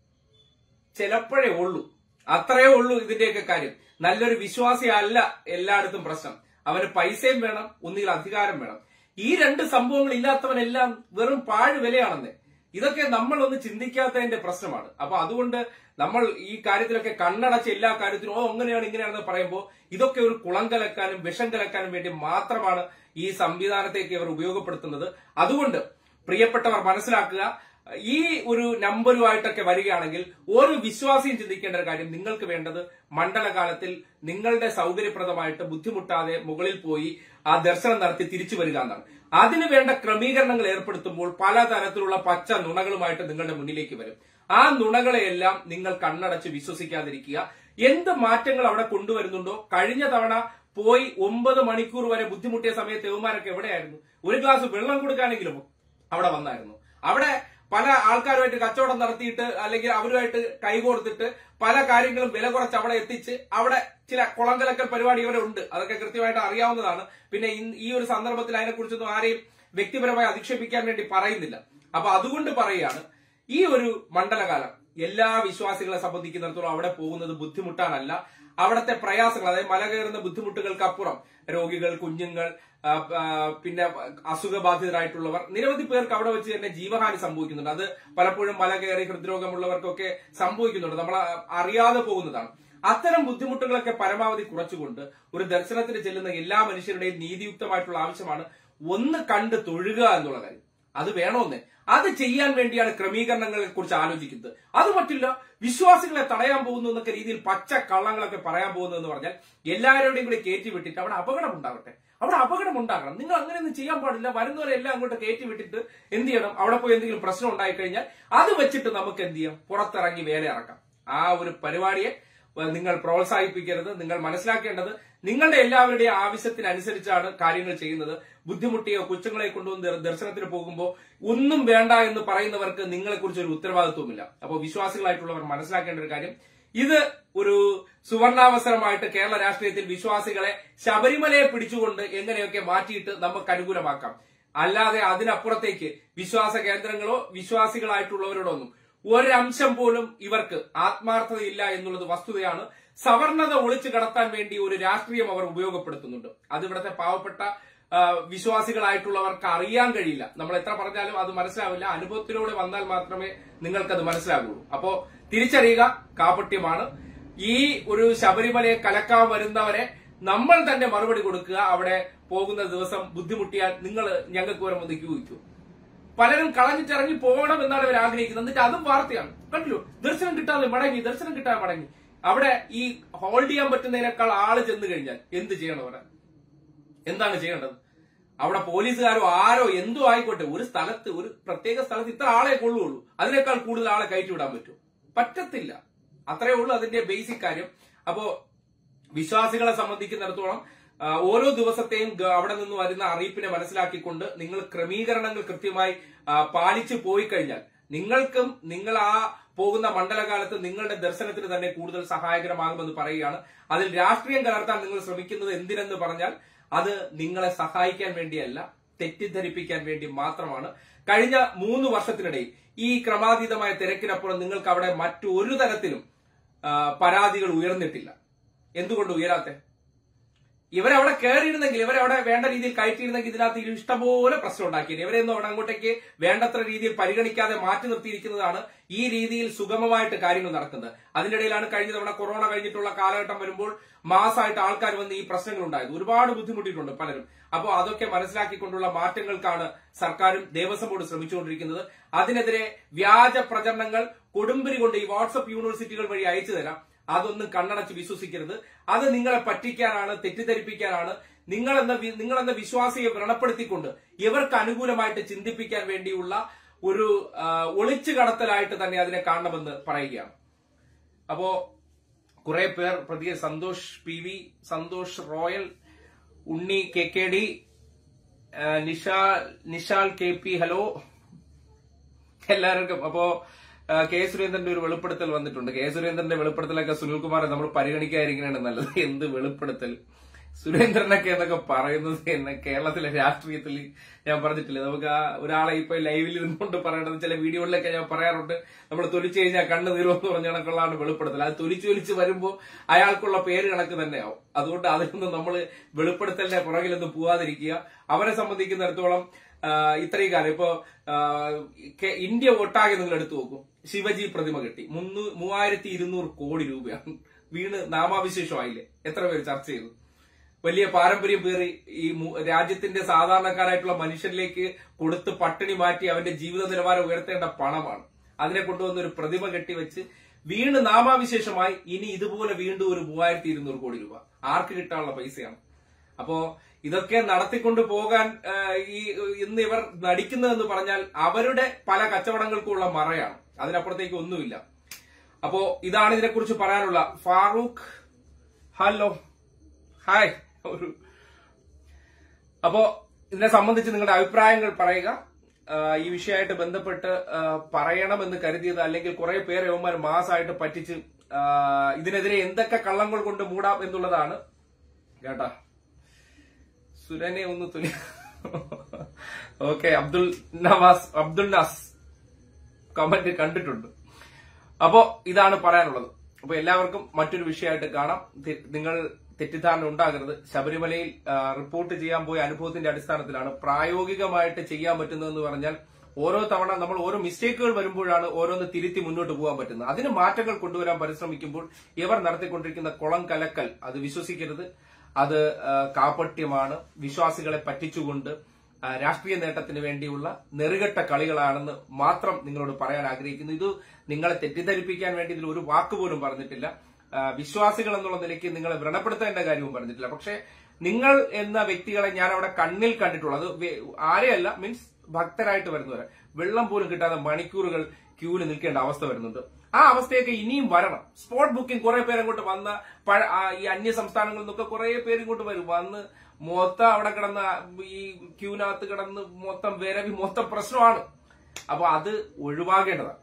ചിലപ്പോഴേ ഉള്ളൂ അത്രയേ ഉള്ളൂ ഇതിന്റെയൊക്കെ കാര്യം നല്ലൊരു വിശ്വാസി അല്ല എല്ലായിടത്തും പ്രശ്നം അവന് പൈസയും വേണം ഒന്നുകിൽ അധികാരം വേണം ഈ രണ്ട് സംഭവങ്ങൾ ഇല്ലാത്തവനെല്ലാം വെറും പാഴ് വിലയാണെന്ന് ഇതൊക്കെ നമ്മൾ ഒന്ന് ചിന്തിക്കാത്തതിന്റെ പ്രശ്നമാണ് അപ്പൊ അതുകൊണ്ട് നമ്മൾ ഈ കാര്യത്തിലൊക്കെ കണ്ണടച്ച് എല്ലാ കാര്യത്തിനും ഓ അങ്ങനെയാണ് ഇങ്ങനെയാണെന്ന് പറയുമ്പോൾ ഇതൊക്കെ ഒരു കുളം കലക്കാനും വിഷം കലക്കാനും വേണ്ടി മാത്രമാണ് ഈ സംവിധാനത്തേക്ക് ഇവർ ഉപയോഗപ്പെടുത്തുന്നത് അതുകൊണ്ട് പ്രിയപ്പെട്ടവർ മനസ്സിലാക്കുക ഈ ഒരു നമ്പറുമായിട്ടൊക്കെ വരികയാണെങ്കിൽ ഒരു വിശ്വാസിയും ചിന്തിക്കേണ്ട ഒരു കാര്യം നിങ്ങൾക്ക് വേണ്ടത് മണ്ഡലകാലത്തിൽ നിങ്ങളുടെ സൗകര്യപ്രദമായിട്ട് ബുദ്ധിമുട്ടാതെ മുകളിൽ പോയി ആ ദർശനം നടത്തി തിരിച്ചു വരിക എന്നാണ് അതിന് വേണ്ട ക്രമീകരണങ്ങൾ ഏർപ്പെടുത്തുമ്പോൾ പലതരത്തിലുള്ള പച്ച നുണകളുമായിട്ട് നിങ്ങളുടെ മുന്നിലേക്ക് വരും ആ നുണകളെയെല്ലാം നിങ്ങൾ കണ്ണടച്ച് വിശ്വസിക്കാതിരിക്കുക എന്ത് മാറ്റങ്ങൾ അവിടെ കൊണ്ടുവരുന്നുണ്ടോ കഴിഞ്ഞ തവണ പോയി ഒമ്പത് മണിക്കൂർ വരെ ബുദ്ധിമുട്ടിയ സമയത്ത് യവന്മാരൊക്കെ എവിടെയായിരുന്നു ഒരു ഗ്ലാസ് വെള്ളം കൊടുക്കാനെങ്കിലും അവിടെ വന്നായിരുന്നു അവിടെ പല ആൾക്കാരുമായിട്ട് കച്ചവടം നടത്തിയിട്ട് അല്ലെങ്കിൽ അവരുമായിട്ട് കൈകോർത്തിട്ട് പല കാര്യങ്ങളും വില കുറച്ച് അവിടെ എത്തിച്ച് അവിടെ ചില കുളങ്കലക്കൽ പരിപാടി ഇവിടെ ഉണ്ട് അതൊക്കെ കൃത്യമായിട്ട് അറിയാവുന്നതാണ് പിന്നെ ഇന്ന് ഈ ഒരു സന്ദർഭത്തിൽ അതിനെക്കുറിച്ചൊന്നും ആരെയും വ്യക്തിപരമായി അധിക്ഷേപിക്കാൻ വേണ്ടി പറയുന്നില്ല അപ്പൊ അതുകൊണ്ട് പറയുകയാണ് ഈ ഒരു മണ്ഡലകാലം എല്ലാ വിശ്വാസികളെ സംബന്ധിക്കുന്നിടത്തോളം അവിടെ പോകുന്നത് ബുദ്ധിമുട്ടാനല്ല അവിടുത്തെ പ്രയാസങ്ങൾ അതായത് മല കയറുന്ന ബുദ്ധിമുട്ടുകൾക്കപ്പുറം രോഗികൾ കുഞ്ഞുങ്ങൾ ആ, ആ, പിന്നെ അസുഖബാധിതരായിട്ടുള്ളവർ നിരവധി പേർക്ക് അവിടെ വെച്ച് തന്നെ ജീവഹാനി സംഭവിക്കുന്നുണ്ട് അത് പലപ്പോഴും മല കയറി ഹൃദ്രോഗമുള്ളവർക്കൊക്കെ സംഭവിക്കുന്നുണ്ട് നമ്മൾ അറിയാതെ പോകുന്നതാണ് അത്തരം ബുദ്ധിമുട്ടുകളൊക്കെ പരമാവധി കുറച്ചുകൊണ്ട് ഒരു ദർശനത്തിന് ചെല്ലുന്ന എല്ലാ മനുഷ്യരുടെയും നീതിയുക്തമായിട്ടുള്ള ആവശ്യമാണ് ഒന്ന് കണ്ട് തൊഴുക എന്നുള്ള കാര്യം അത് വേണമെന്ന് അത് ചെയ്യാൻ വേണ്ടിയാണ് ക്രമീകരണങ്ങളെ കുറിച്ച് ആലോചിക്കുന്നത് അത് പറ്റില്ല വിശ്വാസികളെ തടയാൻ പോകുന്നു എന്നൊക്കെ രീതിയിൽ പച്ച കള്ളങ്ങളൊക്കെ പറയാൻ പോകുന്നു എന്ന് പറഞ്ഞാൽ എല്ലാവരുടെയും കൂടി കയറ്റി വിട്ടിട്ട് അവിടെ അപകടം ഉണ്ടാകട്ടെ അവിടെ അപകടം ഉണ്ടാകണം നിങ്ങൾ അങ്ങനെയൊന്നും ചെയ്യാൻ പാടില്ല വരുന്നവരെ എല്ലാം അങ്ങോട്ട് കയറ്റി വിട്ടിട്ട് എന്ത് ചെയ്യണം അവിടെ പോയി എന്തെങ്കിലും പ്രശ്നം ഉണ്ടായി കഴിഞ്ഞാൽ അത് വെച്ചിട്ട് നമുക്ക് എന്ത് ചെയ്യാം പുറത്തിറങ്ങി വേല ഇറക്കാം ആ ഒരു പരിപാടിയെ ഏഹ്, നിങ്ങൾ പ്രോത്സാഹിപ്പിക്കരുത് നിങ്ങൾ മനസ്സിലാക്കേണ്ടത് നിങ്ങളുടെ എല്ലാവരുടെയും ആവശ്യത്തിനനുസരിച്ചാണ് കാര്യങ്ങൾ ചെയ്യുന്നത് ബുദ്ധിമുട്ടിയോ കൊച്ചുങ്ങളെ കൊണ്ടുവന്ന് ദർ- ദർശനത്തിന് പോകുമ്പോൾ ഒന്നും വേണ്ട എന്ന് പറയുന്നവർക്ക് നിങ്ങളെ കുറിച്ച് ഒരു ഉത്തരവാദിത്വമില്ല അപ്പോൾ വിശ്വാസികളായിട്ടുള്ളവർ മനസ്സിലാക്കേണ്ട ഒരു കാര്യം ഇത് ഒരു സുവർണാവസരമായിട്ട് കേരള രാഷ്ട്രീയത്തിൽ വിശ്വാസികളെ ശബരിമലയെ പിടിച്ചുകൊണ്ട് എങ്ങനെയൊക്കെ മാറ്റിയിട്ട് നമുക്ക് അനുകൂലമാക്കാം അല്ലാതെ അതിനപ്പുറത്തേക്ക് വിശ്വാസ കേന്ദ്രങ്ങളോ വിശ്വാസികളായിട്ടുള്ളവരോടൊന്നും ഒരംശം പോലും ഇവർക്ക് ആത്മാർത്ഥതയില്ല എന്നുള്ളത് വസ്തുതയാണ് സവർണത ഒളിച്ചു കടത്താൻ വേണ്ടി ഒരു രാഷ്ട്രീയം അവർ ഉപയോഗപ്പെടുത്തുന്നുണ്ട് അത് ഇവിടുത്തെ പാവപ്പെട്ട ആ, വിശ്വാസികളായിട്ടുള്ളവർക്ക് അറിയാൻ കഴിയില്ല നമ്മൾ എത്ര പറഞ്ഞാലും അത് മനസ്സിലാവില്ല അനുഭവത്തിലൂടെ വന്നാൽ മാത്രമേ നിങ്ങൾക്കത് മനസ്സിലാകുള്ളൂ അപ്പോ തിരിച്ചറിയുക കാപട്യമാണ് ഈ ഒരു ശബരിമലയെ കലക്കാൻ വരുന്നവരെ നമ്മൾ തന്നെ മറുപടി കൊടുക്കുക അവിടെ പോകുന്ന ദിവസം ബുദ്ധിമുട്ടിയാൽ നിങ്ങൾ ഞങ്ങൾക്ക് വരെ ഒന്ന് ക്യൂ വയ്ക്കൂ പലരും കളഞ്ഞിട്ടിറങ്ങി പോകണം എന്നാണ് ഇവർ ആഗ്രഹിക്കുന്നത് എന്നിട്ട് അതും വാർത്തയാണ് കണ്ടില്ലോ ദർശനം കിട്ടാതെ മടങ്ങി ദർശനം കിട്ടാതെ മടങ്ങി അവിടെ ഈ ഹോൾഡ് ചെയ്യാൻ പറ്റുന്നതിനേക്കാൾ ആള് ചെന്ന് കഴിഞ്ഞാൽ എന്ത് ചെയ്യണം അവിടെ എന്താണ് ചെയ്യേണ്ടത് അവിടെ പോലീസുകാരോ ആരോ എന്തോ ആയിക്കോട്ടെ ഒരു സ്ഥലത്ത് ഒരു പ്രത്യേക സ്ഥലത്ത് ഇത്ര ആളെ കൊള്ളുള്ളൂ അതിനേക്കാൾ കൂടുതൽ ആളെ കയറ്റി വിടാൻ പറ്റും പറ്റത്തില്ല അത്രേ ഉള്ളൂ അതിന്റെ ബേസിക് കാര്യം അപ്പോ വിശ്വാസികളെ സംബന്ധിക്കുന്നിടത്തോളം ആ, ഓരോ ദിവസത്തെയും ഗ- അവിടെ നിന്ന് വരുന്ന അറിയിപ്പിനെ മനസ്സിലാക്കിക്കൊണ്ട് നിങ്ങൾ ക്രമീകരണങ്ങൾ കൃത്യമായി ആ, പാലിച്ചു പോയി കഴിഞ്ഞാൽ നിങ്ങൾക്കും നിങ്ങൾ ആ പോകുന്ന മണ്ഡലകാലത്ത് നിങ്ങളുടെ ദർശനത്തിന് തന്നെ കൂടുതൽ സഹായകരമാകുമെന്ന് പറയുകയാണ് അതിൽ രാഷ്ട്രീയം കലർത്താൻ നിങ്ങൾ ശ്രമിക്കുന്നത് എന്തിനെന്ന് പറഞ്ഞാൽ അത് നിങ്ങളെ സഹായിക്കാൻ വേണ്ടിയല്ല തെറ്റിദ്ധരിപ്പിക്കാൻ വേണ്ടി മാത്രമാണ് കഴിഞ്ഞ മൂന്ന് വർഷത്തിനിടയിൽ ഈ ക്രമാതീതമായ തിരക്കിനപ്പുറം നിങ്ങൾക്ക് അവിടെ മറ്റൊരു തരത്തിലും ആ, പരാതികൾ ഉയർന്നിട്ടില്ല എന്തുകൊണ്ട് ഉയരാത്തെ ഇവരവിടെ കയറിയിരുന്നെങ്കിൽ ഇവരവിടെ വേണ്ട രീതിയിൽ കയറ്റിയിരുന്നെങ്കിൽ ഇതിനകത്ത് ഇരു ഇഷ്ടംപോലെ പ്രശ്നം ഉണ്ടാക്കിയത് ഇവരെയൊന്നും അവിടെ അങ്ങോട്ടേക്ക് വേണ്ടത്ര രീതിയിൽ പരിഗണിക്കാതെ മാറ്റി നിർത്തിയിരിക്കുന്നതാണ് ഈ രീതിയിൽ സുഗമമായിട്ട് കാര്യങ്ങൾ നടക്കുന്നത് അതിന്റെ ഇടയിലാണ് കഴിഞ്ഞ തവണ കൊറോണ കഴിഞ്ഞിട്ടുള്ള കാലഘട്ടം വരുമ്പോൾ മാസമായിട്ട് ആൾക്കാർ വന്ന് ഈ പ്രശ്നങ്ങൾ ഉണ്ടായത് ഒരുപാട് ബുദ്ധിമുട്ടിയിട്ടുണ്ട് പലരും അപ്പോൾ അതൊക്കെ മനസ്സിലാക്കിക്കൊണ്ടുള്ള മാറ്റങ്ങൾക്കാണ് സർക്കാരും ദേവസ്വം ബോർഡ് ശ്രമിച്ചുകൊണ്ടിരിക്കുന്നത് അതിനെതിരെ വ്യാജ പ്രചരണങ്ങൾ കൊടുമ്പിരി കൊണ്ട് ഈ വാട്സപ്പ് യൂണിവേഴ്സിറ്റികൾ വഴി അയച്ചു തരാം അതൊന്നും കണ്ണടച്ച് വിശ്വസിക്കരുത് അത് നിങ്ങളെ പറ്റിക്കാനാണ് തെറ്റിദ്ധരിപ്പിക്കാനാണ് നിങ്ങളെന്ന വി- നിങ്ങളെന്ന വിശ്വാസിയെ വ്രണപ്പെടുത്തിക്കൊണ്ട് ഇവർക്ക് അനുകൂലമായിട്ട് ചിന്തിപ്പിക്കാൻ വേണ്ടിയുള്ള ഒരു ആ, ഒളിച്ചു കടത്തലായിട്ട് തന്നെ അതിനെ കാണണമെന്ന് പറയുകയാണ് അപ്പോ കുറെ പേർ പ്രതിയെ Santhosh P V Santhosh Royal Unni K K D ആ, Nishal Nishal K P hello എല്ലാവർക്കും അപ്പോ ആ, കെ സുരേന്ദ്രന്റെ ഒരു വെളിപ്പെടുത്തൽ വന്നിട്ടുണ്ട് കെ സുരേന്ദ്രന്റെ വെളിപ്പെടുത്തലൊക്കെ സുനിൽകുമാറെ നമ്മൾ പരിഗണിക്കാതിരിക്കണതാണ് നല്ലത് എന്ത് വെളിപ്പെടുത്തൽ സുരേന്ദ്രനൊക്കെ എന്നൊക്കെ പറയുന്നത് എന്നെ കേരളത്തിലെ രാഷ്ട്രീയത്തിൽ ഞാൻ പറഞ്ഞിട്ടില്ല നമുക്ക് ആ ഒരാളെ ഇപ്പൊ ലൈവിൽ ഇരുന്നുകൊണ്ട് പറയേണ്ടത് ചില വീഡിയോകളിലൊക്കെ ഞാൻ പറയാറുണ്ട് നമ്മൾ തൊലിച്ചു കഴിഞ്ഞാൽ കണ്ണ് തീരുമെന്ന് പറഞ്ഞ കണക്കുള്ളതാണ് വെളിപ്പെടുത്തൽ അത് തൊലിച്ചു തൊലിച്ച് വരുമ്പോൾ അയാൾക്കുള്ള പേര് കണക്ക് തന്നെയാവും അതുകൊണ്ട് അതിലൊന്നും നമ്മൾ വെളിപ്പെടുത്തലിന്റെ പുറകിലൊന്നും പോവാതിരിക്കുക അവരെ സംബന്ധിക്കുന്നിടത്തോളം ആ, ഇത്രയും കാലം ഇപ്പോ ആ, കെ- ഇന്ത്യ ഒട്ടാകെ നിങ്ങൾ എടുത്തു നോക്കും ശിവജി പ്രതിമ കെട്ടി മുന്നൂ മൂവായിരത്തി ഇരുന്നൂറ് കോടി രൂപയാണ് വീണ് നാമാവിശേഷമായില്ലേ എത്ര പേര് ചർച്ച ചെയ്തു വലിയ പാരമ്പര്യം പേറി ഈ മു- രാജ്യത്തിന്റെ സാധാരണക്കാരായിട്ടുള്ള മനുഷ്യരിലേക്ക് കൊടുത്ത് പട്ടിണി മാറ്റി അവന്റെ ജീവിത നിലവാരം ഉയർത്തേണ്ട പണമാണ് അതിനെ കൊണ്ടുവന്ന് ഒരു പ്രതിമ കെട്ടിവെച്ച് വീണ് നാമാവിശേഷമായി ഇനി ഇതുപോലെ വീണ്ടും ഒരു മൂവായിരത്തി ഇരുന്നൂറ് കോടി രൂപ ആർക്ക് കിട്ടാനുള്ള പൈസയാണ് അപ്പോ ഇതൊക്കെ നടത്തിക്കൊണ്ട് പോകാൻ ആ, ഈ ഇന്ന് ഇവർ നടിക്കുന്നതെന്ന് പറഞ്ഞാൽ അവരുടെ പല കച്ചവടങ്ങൾക്കുള്ള മറയാണ് അതിനപ്പുറത്തേക്ക് ഒന്നുമില്ല അപ്പോ ഇതാണ് ഇതിനെക്കുറിച്ച് പറയാനുള്ള ഫാറൂഖ് ഹലോ ഹായ് ഒരു അപ്പോ ഇതിനെ സംബന്ധിച്ച് നിങ്ങളുടെ അഭിപ്രായങ്ങൾ പറയുക ആ, ഈ വിഷയമായിട്ട് ബന്ധപ്പെട്ട് ആ, പറയണമെന്ന് കരുതിയത് അല്ലെങ്കിൽ കുറെ പേരെ യവന്മാർ മാസമായിട്ട് പറ്റിച്ച് ആ, ഇതിനെതിരെ എന്തൊക്കെ കള്ളങ്ങൾ കൊണ്ട് മൂടാം എന്നുള്ളതാണ് കേട്ടാ സുരനെ ഒന്ന് തുലി ഓക്കെ അബ്ദുൽ നവാസ് അബ്ദുൽ നാസ് കമന്റ് കണ്ടിട്ടുണ്ട് അപ്പോ ഇതാണ് പറയാനുള്ളത് അപ്പൊ എല്ലാവർക്കും മറ്റൊരു വിഷയമായിട്ട് കാണാം തി- നിങ്ങൾ തെറ്റിദ്ധാരണ ഉണ്ടാകരുത് ശബരിമലയിൽ ആ, റിപ്പോർട്ട് ചെയ്യാൻ പോയ അനുഭവത്തിന്റെ അടിസ്ഥാനത്തിലാണ് പ്രായോഗികമായിട്ട് ചെയ്യാൻ പറ്റുന്നതെന്ന് പറഞ്ഞാൽ ഓരോ തവണ നമ്മൾ ഓരോ മിസ്റ്റേക്കുകൾ വരുമ്പോഴാണ് ഓരോന്ന് തിരുത്തി മുന്നോട്ട് പോകാൻ പറ്റുന്നത് അതിന് മാറ്റങ്ങൾ കൊണ്ടുവരാൻ പരിശ്രമിക്കുമ്പോൾ ഇവർ നടത്തിക്കൊണ്ടിരിക്കുന്ന കുളം കലക്കൽ അത് വിശ്വസിക്കരുത് അത് ആ, കാപട്യമാണ് വിശ്വാസികളെ പറ്റിച്ചുകൊണ്ട് ആ, രാഷ്ട്രീയ നേട്ടത്തിന് വേണ്ടിയുള്ള നെറുകെട്ട കളികളാണെന്ന് മാത്രം നിങ്ങളോട് പറയാൻ ആഗ്രഹിക്കുന്നു ഇത് നിങ്ങളെ തെറ്റിദ്ധരിപ്പിക്കാൻ വേണ്ടി ഇതിൽ ഒരു വാക്ക് പോലും പറഞ്ഞിട്ടില്ല ആ, വിശ്വാസികൾ എന്നുള്ള നിലയ്ക്ക് നിങ്ങളെ വ്രണപ്പെടുത്തേണ്ട കാര്യവും പറഞ്ഞിട്ടില്ല പക്ഷേ നിങ്ങൾ എന്ന വ്യക്തികളെ ഞാൻ അവിടെ കണ്ണിൽ കണ്ടിട്ടുള്ളത് വേ- ആരെയല്ല മീൻസ് ഭക്തരായിട്ട് വരുന്നവരെ വെള്ളം പോലും കിട്ടാതെ മണിക്കൂറുകൾ ക്യൂവിൽ നിൽക്കേണ്ട അവസ്ഥ വരുന്നുണ്ട് ആ അവസ്ഥയൊക്കെ ഇനിയും വരണം സ്പോട്ട് ബുക്കിംഗ് കുറെ പേര് അങ്ങോട്ട് വന്ന പഴ- ആ, ഈ അന്യ സംസ്ഥാനങ്ങളിൽ നിന്നൊക്കെ കുറെ പേര് ഇങ്ങോട്ട് വരും വന്ന് മൊത്തം അവിടെ കിടന്ന ഈ ക്യൂവിനകത്ത് കിടന്ന് മൊത്തം വരവി മൊത്തം പ്രശ്നമാണ് അപ്പൊ അത് ഒഴിവാകേണ്ടതാണ്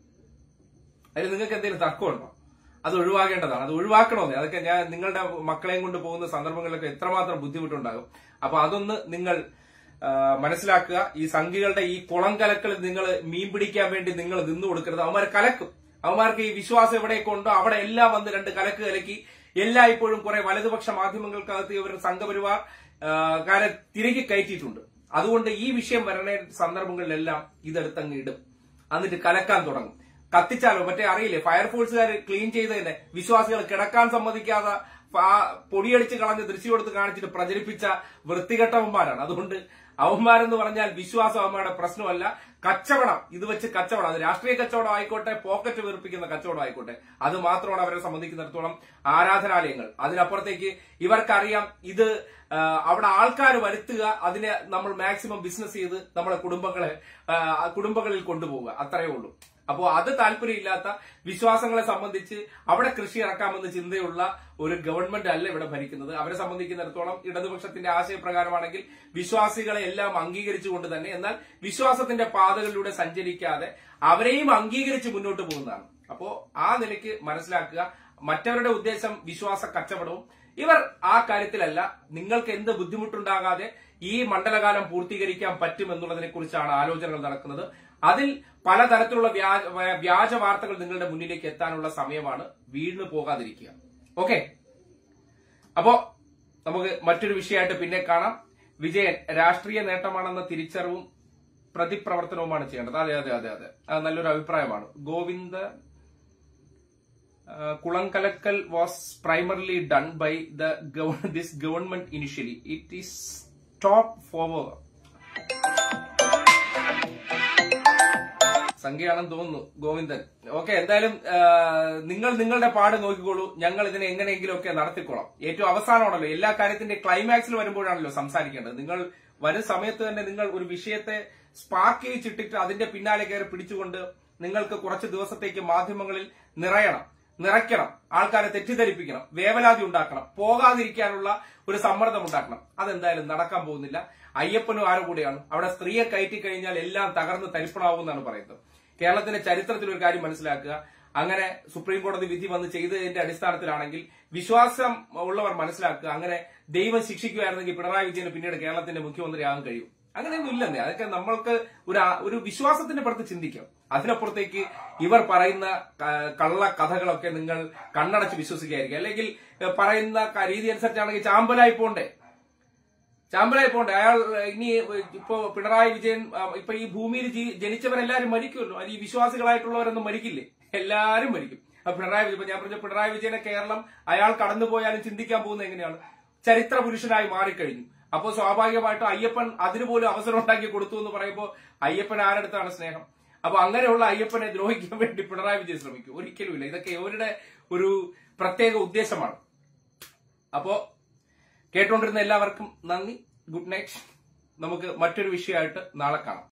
അതിൽ നിങ്ങൾക്ക് എന്തെങ്കിലും തർക്കമുണ്ടോ അത് ഒഴിവാക്കേണ്ടതാണ് അത് ഒഴിവാക്കണമെന്നേ അതൊക്കെ ഞാൻ നിങ്ങളുടെ മക്കളെയും കൊണ്ട് പോകുന്ന സന്ദർഭങ്ങളിലൊക്കെ എത്രമാത്രം ബുദ്ധിമുട്ടുണ്ടാകും അപ്പൊ അതൊന്ന് നിങ്ങൾ ആ, മനസ്സിലാക്കുക ഈ സംഘികളുടെ ഈ കുളം കലക്കലിൽ നിങ്ങൾ മീൻ പിടിക്കാൻ വേണ്ടി നിങ്ങൾ നിന്നു കൊടുക്കരുത് അവന്മാർ കലക്കും അവന്മാർക്ക് ഈ വിശ്വാസം എവിടെയൊക്കെ ഉണ്ടോ അവിടെ എല്ലാം വന്ന് രണ്ട് കലക്ക് കലക്കി എല്ലാ ഇപ്പോഴും കുറെ വലതുപക്ഷ മാധ്യമങ്ങൾക്കകത്ത് ഇവർ സംഘപരിവാർ ആ, കാരെ തിരികെ കയറ്റിയിട്ടുണ്ട് അതുകൊണ്ട് ഈ വിഷയം വരണ സന്ദർഭങ്ങളിലെല്ലാം ഇതെടുത്തങ്ങ് ഇടും എന്നിട്ട് കലക്കാൻ തുടങ്ങും കത്തിച്ചാലോ മറ്റേ അറിയില്ലേ ഫയർഫോഴ്സുകാർ ക്ലീൻ ചെയ്തതിന്റെ വിശ്വാസികൾ കിടക്കാൻ സമ്മതിക്കാതെ ഫാ- പൊടിയടിച്ച് കളഞ്ഞ് ദൃശ്യം എടുത്ത് കാണിച്ചിട്ട് പ്രചരിപ്പിച്ച വൃത്തികെട്ടവന്മാരാണ് അതുകൊണ്ട് അവന്മാരെന്ന് പറഞ്ഞാൽ വിശ്വാസം അവന്മാരുടെ പ്രശ്നമല്ല കച്ചവടം ഇത് വെച്ച് കച്ചവടം അത് രാഷ്ട്രീയ കച്ചവടം ആയിക്കോട്ടെ പോക്കറ്റ് വീർപ്പിക്കുന്ന കച്ചവടം ആയിക്കോട്ടെ അത് മാത്രമാണ് അവരെ സംബന്ധിക്കുന്നിടത്തോളം ആരാധനാലയങ്ങൾ അതിനപ്പുറത്തേക്ക് ഇവർക്കറിയാം ഇത് ആ, അവിടെ ആൾക്കാർ വരുത്തുക അതിനെ നമ്മൾ മാക്സിമം ബിസിനസ് ചെയ്ത് നമ്മളെ കുടുംബങ്ങളെ ആ, കുടുംബങ്ങളിൽ കൊണ്ടുപോവുക അത്രയേ ഉള്ളൂ അപ്പോ അത് താല്പര്യമില്ലാത്ത വിശ്വാസങ്ങളെ സംബന്ധിച്ച് അവിടെ കൃഷി ഇറക്കാമെന്ന് ചിന്തയുള്ള ഒരു ഗവൺമെന്റ് അല്ല ഇവിടെ ഭരിക്കുന്നത് അവരെ സംബന്ധിക്കുന്നിടത്തോളം ഇടതുപക്ഷത്തിന്റെ ആശയപ്രകാരമാണെങ്കിൽ വിശ്വാസികളെ എല്ലാം അംഗീകരിച്ചുകൊണ്ട് തന്നെ എന്നാൽ വിശ്വാസത്തിന്റെ പാതകളിലൂടെ സഞ്ചരിക്കാതെ അവരെയും അംഗീകരിച്ച് മുന്നോട്ട് പോകുന്നതാണ് അപ്പോ ആ നിലയ്ക്ക് മനസ്സിലാക്കുക മറ്റവരുടെ ഉദ്ദേശം വിശ്വാസ കച്ചവടവും ഇവർ ആ കാര്യത്തിലല്ല നിങ്ങൾക്ക് എന്ത് ബുദ്ധിമുട്ടുണ്ടാകാതെ ഈ മണ്ഡലകാലം പൂർത്തീകരിക്കാൻ പറ്റും എന്നുള്ളതിനെ കുറിച്ചാണ് ആലോചനകൾ നടക്കുന്നത് അതിൽ പലതരത്തിലുള്ള വ്യാജ വ്യാജ വാർത്തകൾ നിങ്ങളുടെ മുന്നിലേക്ക് എത്താനുള്ള സമയമാണ് വീണ് പോകാതിരിക്കുക ഓക്കെ അപ്പോ നമുക്ക് മറ്റൊരു വിഷയമായിട്ട് പിന്നെ കാണാം വിജയൻ രാഷ്ട്രീയ നേട്ടമാണെന്ന തിരിച്ചറിവും പ്രതിപ്രവർത്തനവുമാണ് ചെയ്യേണ്ടത് അതെ അതെ അതെ അതെ അത് നല്ലൊരു അഭിപ്രായമാണ് Govinda uh, Kulankalakal was primarily done by the gov- this government initially. It is top forward. സംഖ്യയാണെന്ന് തോന്നുന്നു ഗോവിന്ദൻ ഓക്കെ എന്തായാലും ആ, നിങ്ങൾ നിങ്ങളുടെ പാട് നോക്കിക്കോളൂ ഞങ്ങൾ ഇതിനെ എങ്ങനെയെങ്കിലും ഒക്കെ നടത്തിക്കോളാം ഏറ്റവും അവസാനമാണല്ലോ എല്ലാ കാര്യത്തിന്റെ ക്ലൈമാക്സിൽ വരുമ്പോഴാണല്ലോ സംസാരിക്കേണ്ടത് നിങ്ങൾ വരും സമയത്ത് തന്നെ നിങ്ങൾ ഒരു വിഷയത്തെ സ്പാർക്ക് ചെയ്യിച്ചിട്ടിട്ട് അതിന്റെ പിന്നാലെ കയറി പിടിച്ചുകൊണ്ട് നിങ്ങൾക്ക് കുറച്ച് ദിവസത്തേക്ക് മാധ്യമങ്ങളിൽ നിറയണം നിറയ്ക്കണം ആൾക്കാരെ തെറ്റിദ്ധരിപ്പിക്കണം വേവലാതി ഉണ്ടാക്കണം പോകാതിരിക്കാനുള്ള ഒരു സമ്മർദ്ദം ഉണ്ടാക്കണം അതെന്തായാലും നടക്കാൻ പോകുന്നില്ല അയ്യപ്പനും ആരും കൂടെയാണ് അവിടെ സ്ത്രീയെ കയറ്റി കഴിഞ്ഞാൽ എല്ലാം തകർന്ന് തരിപ്പണാവും എന്നാണ് പറയുന്നത് കേരളത്തിന്റെ ചരിത്രത്തിൽ ഒരു കാര്യം മനസ്സിലാക്കുക അങ്ങനെ സുപ്രീം കോടതി വിധി വന്ന് ചെയ്തതിന്റെ അടിസ്ഥാനത്തിലാണെങ്കിൽ വിശ്വാസം ഉള്ളവർ മനസ്സിലാക്കുക അങ്ങനെ ദൈവം ശിക്ഷിക്കുകയായിരുന്നെങ്കിൽ പിണറായി വിജയന് പിന്നീട് കേരളത്തിന്റെ മുഖ്യമന്ത്രിയാകാൻ കഴിയും അങ്ങനെയൊന്നും ഇല്ലെന്നേ അതൊക്കെ നമ്മൾക്ക് ഒരു ആ- ഒരു വിശ്വാസത്തിന്റെ പുറത്ത് ചിന്തിക്കാം അതിനപ്പുറത്തേക്ക് ഇവർ പറയുന്ന ക- കള്ള കഥകളൊക്കെ നിങ്ങൾ കണ്ണടച്ച് വിശ്വസിക്കായിരിക്കും അല്ലെങ്കിൽ ഏഹ്, പറയുന്ന ക- രീതി അനുസരിച്ചാണെങ്കിൽ ചാമ്പലായി പോണ്ടേ ചാമ്പലായി പോണ്ടേ അയാൾ ഇനി ഇപ്പോ പിണറായി വിജയൻ ആ, ഇപ്പൊ ഈ ഭൂമിയിൽ ജീ- ജനിച്ചവരെല്ലാരും മരിക്കുമല്ലോ അത് ഈ വിശ്വാസികളായിട്ടുള്ളവരൊന്നും മരിക്കില്ലേ എല്ലാരും മരിക്കും അപ്പൊ പിണറായി വിജയൻ ഇപ്പൊ ഞാൻ പറഞ്ഞ പിണറായി വിജയനെ കേരളം അയാൾ കടന്നുപോയാലും ചിന്തിക്കാൻ പോകുന്നത് എങ്ങനെയാണ് ചരിത്ര പുരുഷനായി മാറിക്കഴിഞ്ഞു അപ്പോൾ സ്വാഭാവികമായിട്ടും അയ്യപ്പൻ അതിന് പോലും അവസരം ഉണ്ടാക്കി കൊടുത്തു എന്ന് പറയുമ്പോൾ അയ്യപ്പൻ ആരടുത്താണ് സ്നേഹം അപ്പൊ അങ്ങനെയുള്ള അയ്യപ്പനെ ദ്രോഹിക്കാൻ വേണ്ടി പിണറായി വിജയൻ ശ്രമിക്കും ഒരിക്കലുമില്ല ഇതൊക്കെ ഇവരുടെ ഒരു പ്രത്യേക ഉദ്ദേശമാണ് അപ്പോ കേട്ടുകൊണ്ടിരുന്ന എല്ലാവർക്കും നന്ദി ഗുഡ് നൈറ്റ് നമുക്ക് മറ്റൊരു വിഷയമായിട്ട് നാളെ കാണാം